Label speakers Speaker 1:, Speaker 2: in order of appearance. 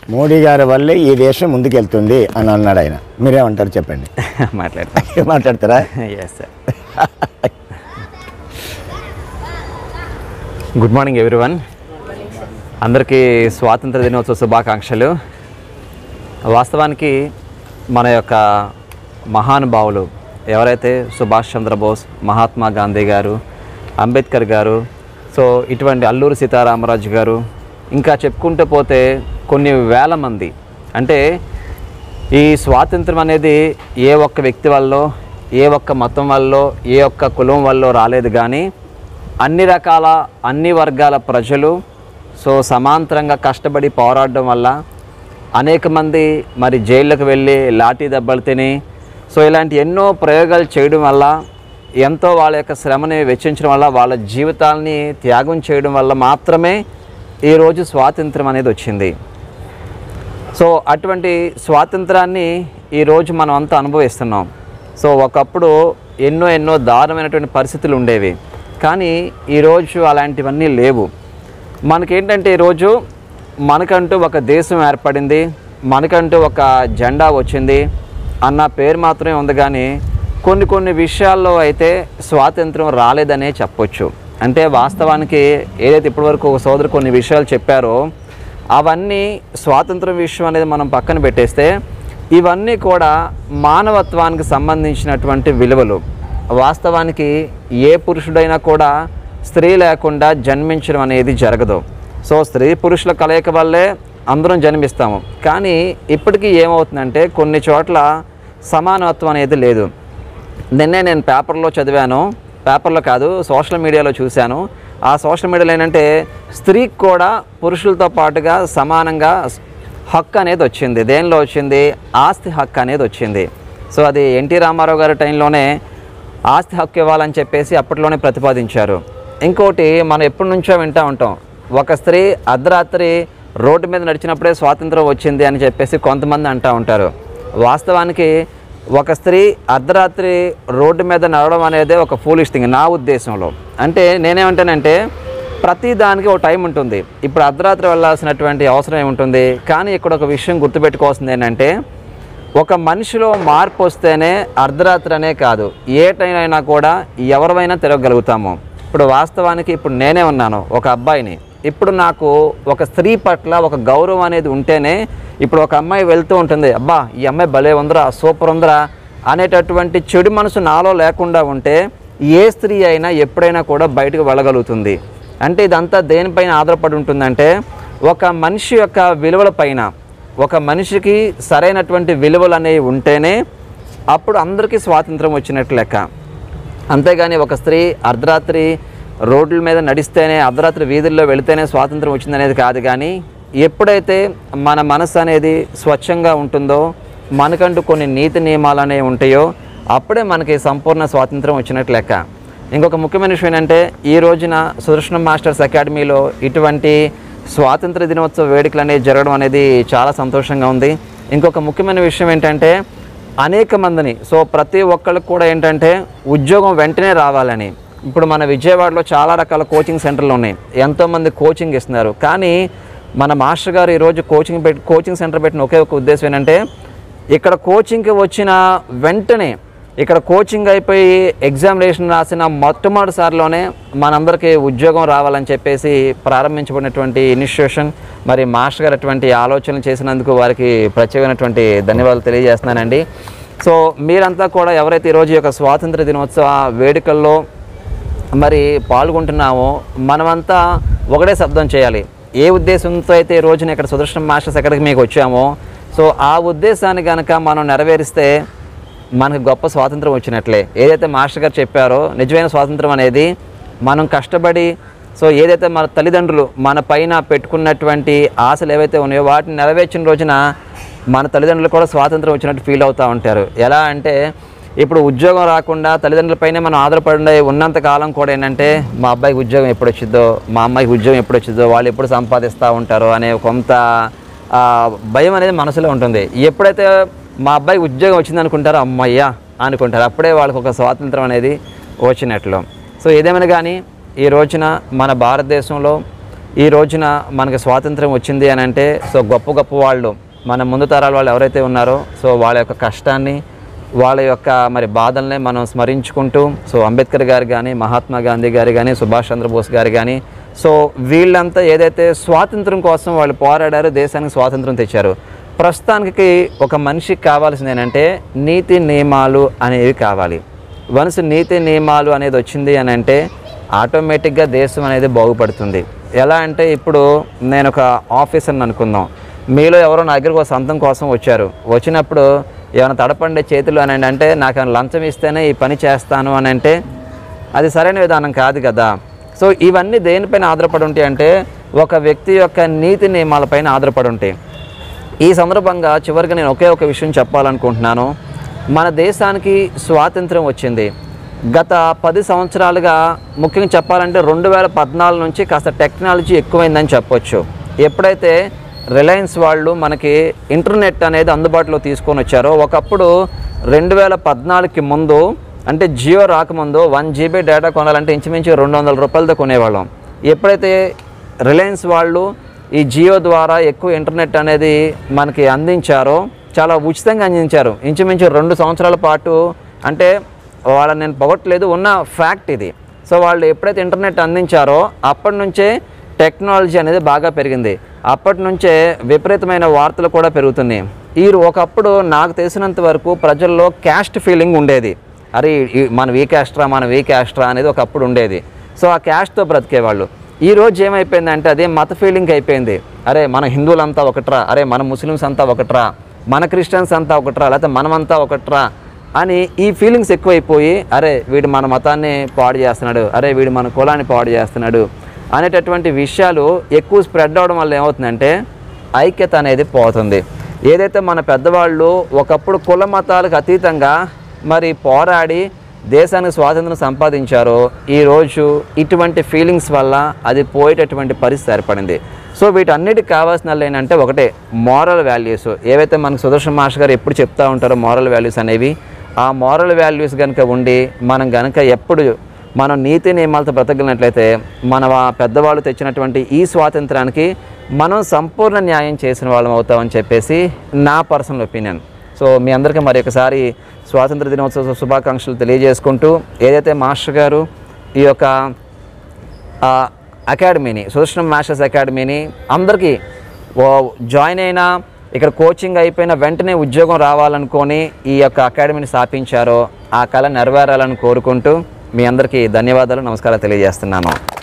Speaker 1: మోడీ గారి వల్లే ఈ దేశం ముందుకెళ్తుంది అని అన్నాడు ఆయన మీరేమంటారు చెప్పండి
Speaker 2: మాట్లాడతాం
Speaker 1: మాట్లాడతారా
Speaker 2: yes sir good morning everyone అందరికీ స్వాతంత్ర దినోత్సవ శుభాకాంక్షలు వాస్తవానికి మన యొక్క మహానుభావులు ఎవరైతే సుభాష్ చంద్రబోస్ మహాత్మా గాంధీ గారు అంబేద్కర్ గారు సో ఇటువంటి అల్లూరి సీతారామరాజు గారు ఇంకా చెప్పుకుంటూ పోతే కొన్ని వేల మంది అంటే ఈ స్వాతంత్రం అనేది ఏ ఒక్క వ్యక్తి వల్ల ఏ ఒక్క మతం వల్ల ఏ ఒక్క కులం వల్ల రాలేదు కానీ అన్ని రకాల అన్ని వర్గాల ప్రజలు సో సమాంతరంగా కష్టపడి పోరాడడం వల్ల అనేక మంది మరి జైళ్ళకు వెళ్ళి లాఠీ దెబ్బలు తిని సో ఇలాంటి ఎన్నో ప్రయోగాలు చేయడం వల్ల ఎంతో వాళ్ళ యొక్క శ్రమని వెచ్చించడం వల్ల వాళ్ళ జీవితాలని త్యాగం చేయడం వల్ల మాత్రమే ఈరోజు స్వాతంత్రం అనేది వచ్చింది సో అటువంటి స్వాతంత్రాన్ని ఈరోజు మనం అంతా అనుభవిస్తున్నాం సో ఒకప్పుడు ఎన్నో ఎన్నో దారుణమైనటువంటి పరిస్థితులు ఉండేవి కానీ ఈరోజు అలాంటివన్నీ లేవు మనకేంటంటే ఈరోజు మనకంటూ ఒక దేశం ఏర్పడింది మనకంటూ ఒక జెండా వచ్చింది అన్న పేరు మాత్రమే ఉంది కానీ కొన్ని కొన్ని విషయాల్లో అయితే స్వాతంత్రం రాలేదనే చెప్పొచ్చు అంటే వాస్తవానికి ఏదైతే ఇప్పటివరకు ఒక సోదరు కొన్ని విషయాలు చెప్పారో అవన్నీ స్వాతంత్రం విషయం అనేది మనం పక్కన పెట్టేస్తే ఇవన్నీ కూడా మానవత్వానికి సంబంధించినటువంటి విలువలు వాస్తవానికి ఏ పురుషుడైనా కూడా స్త్రీ లేకుండా జన్మించడం అనేది జరగదు సో స్త్రీ పురుషుల కలయిక వల్లే అందరం జన్మిస్తాము కానీ ఇప్పటికీ ఏమవుతుందంటే కొన్ని చోట్ల సమానత్వం అనేది లేదు నిన్నే నేను పేపర్లో చదివాను పేపర్లో కాదు సోషల్ మీడియాలో చూశాను ఆ సోషల్ మీడియాలో ఏంటంటే స్త్రీకి కూడా పురుషులతో పాటుగా సమానంగా హక్కు అనేది వచ్చింది దేనిలో వచ్చింది ఆస్తి హక్కు అనేది వచ్చింది సో అది ఎన్టీ రామారావు గారి టైంలోనే ఆస్తి హక్కు ఇవ్వాలని చెప్పేసి అప్పట్లోనే ప్రతిపాదించారు ఇంకోటి మనం ఎప్పటి నుంచో వింటూ ఉంటాం ఒక స్త్రీ అర్ధరాత్రి రోడ్డు మీద నడిచినప్పుడే స్వాతంత్రం వచ్చింది అని చెప్పేసి కొంతమంది అంటూ ఉంటారు వాస్తవానికి ఒక స్త్రీ అర్ధరాత్రి రోడ్డు మీద నడవడం అనేది ఒక ఫూలిష్ థింగ్ నా ఉద్దేశంలో అంటే నేనేమంటానంటే ప్రతి దానికి ఒక టైం ఉంటుంది ఇప్పుడు అర్ధరాత్రి వెళ్ళాల్సినటువంటి అవసరం ఏముంటుంది కానీ ఇక్కడ ఒక విషయం గుర్తుపెట్టుకోవాల్సింది ఏంటంటే ఒక మనిషిలో మార్పు వస్తేనే అర్ధరాత్రి అనే కాదు ఏ టైం అయినా కూడా ఎవరివైనా తిరగగలుగుతాము ఇప్పుడు వాస్తవానికి ఇప్పుడు నేనే ఉన్నాను ఒక అబ్బాయిని ఇప్పుడు నాకు ఒక స్త్రీ పట్ల ఒక గౌరవం అనేది ఉంటేనే ఇప్పుడు ఒక అమ్మాయి వెళ్తూ ఉంటుంది అబ్బా ఈ అమ్మాయి భలే ఉందిరా సూపర్ ఉందిరా అనేటటువంటి చెడు మనసు నాలో లేకుండా ఉంటే ఏ స్త్రీ అయినా ఎప్పుడైనా కూడా బయటకు వెళ్ళగలుగుతుంది అంటే ఇదంతా దేనిపైన ఆధారపడి ఉంటుందంటే ఒక మనిషి యొక్క విలువల పైన ఒక మనిషికి సరైనటువంటి విలువలు అనేవి ఉంటేనే అప్పుడు అందరికీ స్వాతంత్రం వచ్చినట్టు లెక్క అంతేగాని ఒక స్త్రీ అర్ధరాత్రి రోడ్ల మీద నడిస్తేనే అర్ధరాత్రి వీధుల్లో వెళితేనే స్వాతంత్రం వచ్చిందనేది కాదు కానీ ఎప్పుడైతే మన మనసు అనేది స్వచ్ఛంగా ఉంటుందో మనకంటూ కొన్ని నీతి నియమాలు అనేవి ఉంటాయో అప్పుడే మనకి సంపూర్ణ స్వాతంత్రం వచ్చినట్టు లెక్క ఇంకొక ముఖ్యమైన విషయం ఏంటంటే ఈ రోజున సుదర్శనం మాస్టర్స్ అకాడమీలో ఇటువంటి స్వాతంత్ర దినోత్సవ వేడుకలు అనేవి జరగడం అనేది చాలా సంతోషంగా ఉంది ఇంకొక ముఖ్యమైన విషయం ఏంటంటే అనేక మందిని సో ప్రతి ఒక్కళ్ళకి కూడా ఏంటంటే ఉద్యోగం వెంటనే రావాలని ఇప్పుడు మన విజయవాడలో చాలా రకాల కోచింగ్ సెంటర్లు ఉన్నాయి ఎంతోమంది కోచింగ్ ఇస్తున్నారు కానీ మన మాస్టర్ గారు ఈరోజు కోచింగ్ పెట్టి కోచింగ్ సెంటర్ పెట్టిన ఒకే ఒక ఉద్దేశం ఏంటంటే ఇక్కడ కోచింగ్కి వచ్చిన వెంటనే ఇక్కడ కోచింగ్ అయిపోయి ఎగ్జామినేషన్ రాసిన మొట్టమొదటిసారిలోనే మనందరికీ ఉద్యోగం రావాలని చెప్పేసి ప్రారంభించబడినటువంటి ఇనిషియేషన్ మరి మాస్టర్ గారు అటువంటి ఆలోచనలు చేసినందుకు వారికి ప్రత్యేకమైనటువంటి ధన్యవాదాలు తెలియజేస్తున్నానండి సో మీరంతా కూడా ఎవరైతే ఈరోజు ఈ యొక్క స్వాతంత్ర దినోత్సవ వేడుకల్లో మరి పాల్గొంటున్నామో మనమంతా ఒకటే శబ్దం చేయాలి ఏ ఉద్దేశంతో అయితే ఈ రోజున ఇక్కడ సుదర్శన మాస్టర్స్ ఎక్కడికి మీకు వచ్చామో సో ఆ ఉద్దేశాన్ని కనుక మనం నెరవేరిస్తే మనకు గొప్ప స్వాతంత్రం వచ్చినట్లే ఏదైతే మాస్టర్ గారు చెప్పారో నిజమైన స్వాతంత్రం అనేది మనం కష్టపడి సో ఏదైతే మన తల్లిదండ్రులు మన పైన పెట్టుకున్నటువంటి ఆశలు ఏవైతే ఉన్నాయో వాటిని నెరవేర్చిన రోజున మన తల్లిదండ్రులు కూడా స్వాతంత్రం వచ్చినట్టు ఫీల్ అవుతూ ఉంటారు ఎలా అంటే ఇప్పుడు ఉద్యోగం రాకుండా తల్లిదండ్రులపైనే మనం ఆధారపడి ఉన్నంత కాలం కూడా ఏంటంటే మా అబ్బాయికి ఉద్యోగం ఎప్పుడు వచ్చిందో మా అమ్మాయికి ఉద్యోగం ఎప్పుడు వచ్చిందో వాళ్ళు ఎప్పుడు సంపాదిస్తూ ఉంటారో అనే కొంత ఆ, భయం అనేది మనసులో ఉంటుంది ఎప్పుడైతే మా అబ్బాయికి ఉద్యోగం వచ్చింది అనుకుంటారో అమ్మయ్యా అనుకుంటారు అప్పుడే వాళ్ళకి ఒక స్వాతంత్రం అనేది వచ్చినట్లు సో ఏదేమైనా కానీ ఈ రోజున మన భారతదేశంలో ఈ రోజున మనకి స్వాతంత్రం వచ్చింది అని అంటే సో గొప్ప గొప్ప వాళ్ళు మన ముందు తరాల వాళ్ళు ఎవరైతే ఉన్నారో సో వాళ్ళ యొక్క కష్టాన్ని వాళ్ళ యొక్క మరి బాధల్ని మనం స్మరించుకుంటూ సో అంబేద్కర్ గారు కానీ మహాత్మా గాంధీ గారు కానీ సుభాష్ చంద్రబోస్ గారు కానీ సో వీళ్ళంతా ఏదైతే స్వాతంత్రం కోసం వాళ్ళు పోరాడారో దేశానికి స్వాతంత్రం తెచ్చారు ప్రస్తుతానికి ఒక మనిషికి కావాల్సింది ఏంటంటే నీతి నియమాలు అనేవి కావాలి వన్స్ నీతి నియమాలు అనేది వచ్చింది అని అంటే ఆటోమేటిక్గా దేశం అనేది బాగుపడుతుంది ఎలా అంటే ఇప్పుడు నేను ఒక ఆఫీసర్ని అనుకుందాం మీలో ఎవరో నా దగ్గరకు ఒక సంతం కోసం వచ్చారు వచ్చినప్పుడు ఏమైనా తడపండే చేతులు అని అంటే నాకు ఏమైనా లంచం ఇస్తేనే ఈ పని చేస్తాను అని అంటే అది సరైన విధానం కాదు కదా సో ఇవన్నీ దేనిపైన ఆధారపడి ఉంటాయి అంటే ఒక వ్యక్తి యొక్క నీతి నియమాలపైన ఆధారపడి ఉంటాయి ఈ సందర్భంగా చివరిగా నేను ఒకే ఒక విషయం చెప్పాలనుకుంటున్నాను మన దేశానికి స్వాతంత్రం వచ్చింది గత పది సంవత్సరాలుగా ముఖ్యంగా చెప్పాలంటే రెండు వేల పద్నాలుగు నుంచి కాస్త టెక్నాలజీ ఎక్కువైందని చెప్పొచ్చు ఎప్పుడైతే రిలయన్స్ వాళ్ళు మనకి ఇంటర్నెట్ అనేది అందుబాటులో తీసుకొని వచ్చారో ఒకప్పుడు రెండు వేల పద్నాలుగుకి ముందు అంటే జియో రాకముందు వన్ జీబీ డేటా కొనాలంటే ఇంచుమించు రెండు వందల రూపాయలతో కొనేవాళ్ళం ఎప్పుడైతే రిలయన్స్ వాళ్ళు ఈ జియో ద్వారా ఎక్కువ ఇంటర్నెట్ అనేది మనకి అందించారో చాలా ఉచితంగా అందించారు ఇంచుమించు రెండు సంవత్సరాల పాటు అంటే వాళ్ళని నేను పొగట్లేదు ఉన్న ఫ్యాక్ట్ ఇది సో వాళ్ళు ఎప్పుడైతే ఇంటర్నెట్ అందించారో అప్పటి నుంచే టెక్నాలజీ అనేది బాగా పెరిగింది అప్పటి నుంచే విపరీతమైన వార్తలు కూడా పెరుగుతున్నాయి ఈ ఒకప్పుడు నాకు తెలిసినంత వరకు ప్రజల్లో క్యాస్ట్ ఫీలింగ్ ఉండేది అరే ఈ- మన వీ క్యాస్ట్రా మన వీ క్యాస్ట్రా అనేది ఒకప్పుడు ఉండేది సో ఆ క్యాస్ట్తో బ్రతికేవాళ్ళు ఈ రోజు ఏమైపోయిందంటే అదే మత ఫీలింగ్ అయిపోయింది అరే మన హిందువులంతా ఒకట్రా అరే మన ముస్లిమ్స్ అంతా ఒకట్రా మన క్రిస్టియన్స్ అంతా ఒకట్రా లేకపోతే మనమంతా ఒకట్రా అని ఈ ఫీలింగ్స్ ఎక్కువైపోయి అరే వీడు మన మతాన్ని పాడు చేస్తున్నాడు అరే వీడు మన కులాన్ని పాడు చేస్తున్నాడు అనేటటువంటి విషయాలు ఎక్కువ స్ప్రెడ్ అవడం వల్ల ఏమవుతుందంటే ఐక్యత అనేది పోతుంది ఏదైతే మన పెద్దవాళ్ళు ఒకప్పుడు కుల మతాలకు అతీతంగా మరి పోరాడి దేశానికి స్వాతంత్రం సంపాదించారో ఈరోజు ఇటువంటి ఫీలింగ్స్ వల్ల అది పోయేటటువంటి పరిస్థితి ఏర్పడింది సో వీటన్నిటికి కావాల్సిన ఏంటంటే ఒకటే మోరల్ వాల్యూస్ ఏవైతే మనకు సుదర్శన్ మాస్టర్ గారు ఎప్పుడు చెప్తా ఉంటారో మోరల్ వాల్యూస్ అనేవి ఆ మోరల్ వాల్యూస్ కనుక ఉండి మనం కనుక ఎప్పుడు మనం నీతి నియమాలతో బ్రతకలినట్లయితే మన వా- పెద్దవాళ్ళు తెచ్చినటువంటి ఈ స్వాతంత్రానికి మనం సంపూర్ణ న్యాయం చేసిన వాళ్ళం అవుతామని చెప్పేసి నా పర్సనల్ ఒపీనియన్ సో మీ అందరికీ మరి ఒకసారి స్వాతంత్ర దినోత్సవ శుభాకాంక్షలు తెలియజేసుకుంటూ ఏదైతే మాస్టర్ గారు ఈ యొక్క ఆ, అకాడమీని సుదర్శనం మాస్టర్స్ అకాడమీని అందరికీ ఓ జాయిన్ అయినా ఇక్కడ కోచింగ్ అయిపోయిన వెంటనే ఉద్యోగం రావాలనుకొని ఈ యొక్క అకాడమీని స్థాపించారో ఆ కళ నెరవేరాలని కోరుకుంటూ మీ అందరికీ ధన్యవాదాలు నమస్కారాలు తెలియజేస్తున్నాను